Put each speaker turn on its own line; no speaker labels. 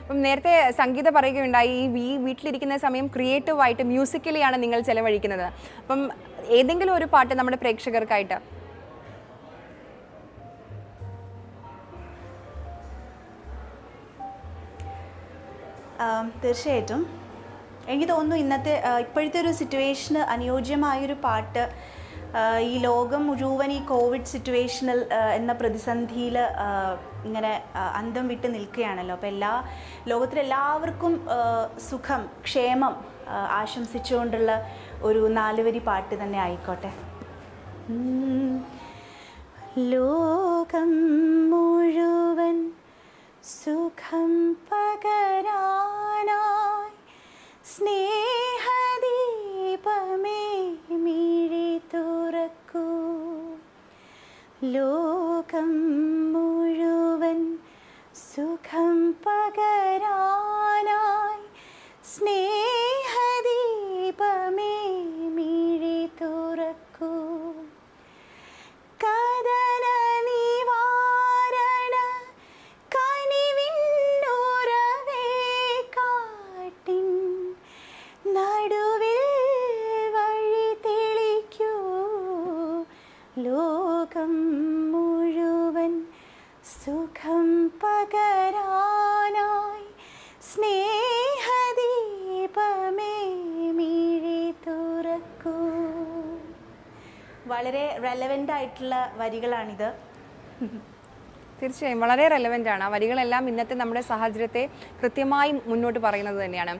അപ്പം നേരത്തെ സംഗീത പറയുകയുണ്ടായി ഈ വീ വീട്ടിലിരിക്കുന്ന സമയം ക്രിയേറ്റീവായിട്ട് മ്യൂസിക്കലിയാണ് നിങ്ങൾ ചെലവഴിക്കുന്നത് അപ്പം ഏതെങ്കിലും ഒരു പാട്ട് നമ്മുടെ പ്രേക്ഷകർക്കായിട്ട്
ആം, തീർച്ചയായിട്ടും എനിക്ക് തോന്നുന്നു ഇന്നത്തെ ആ, ഇപ്പോഴത്തെ ഒരു സിറ്റുവേഷന് അനുയോജ്യമായൊരു പാട്ട് ആ, ഈ ലോകം മുഴുവൻ ഈ കോവിഡ് സിറ്റുവേഷനിൽ ആ, എന്ന പ്രതിസന്ധിയിൽ ഇങ്ങനെ ആ, അന്തം വിട്ട് നിൽക്കുകയാണല്ലോ അപ്പോൾ എല്ലാ ലോകത്തിലെല്ലാവർക്കും ആ, സുഖം ക്ഷേമം ആ, ആശംസിച്ചുകൊണ്ടുള്ള ഒരു നാലുവരി പാട്ട് തന്നെ ആയിക്കോട്ടെ ഉം. ലോകം മുഴുവൻ സുഖം പകരാനായി സ്നേഹദീപമേ മിഴി തുറക്കൂ ലോകം മുഴുവൻ സുഖം പകരാനായി സ്നേഹദീപമേ മിഴി തുറക്കൂ കദന നിവാരണ കനിവിന്നുറവേ കാട്ടിൻ നടുവിൽ വഴി തെളിക്കൂ ലോകം മുഴുവൻ സുഖം പകരാനായി സ്നേഹദീപമേ മിഴി തുറക്കൂ വളരെ റെലവെൻ്റ് ആയിട്ടുള്ള വരികളാണിത്
തീർച്ചയായും വളരെ റെലവെൻ്റ് ആണ് ആ വരികളെല്ലാം ഇന്നത്തെ നമ്മുടെ സാഹചര്യത്തെ കൃത്യമായി മുന്നോട്ട് പറയുന്നത് തന്നെയാണ്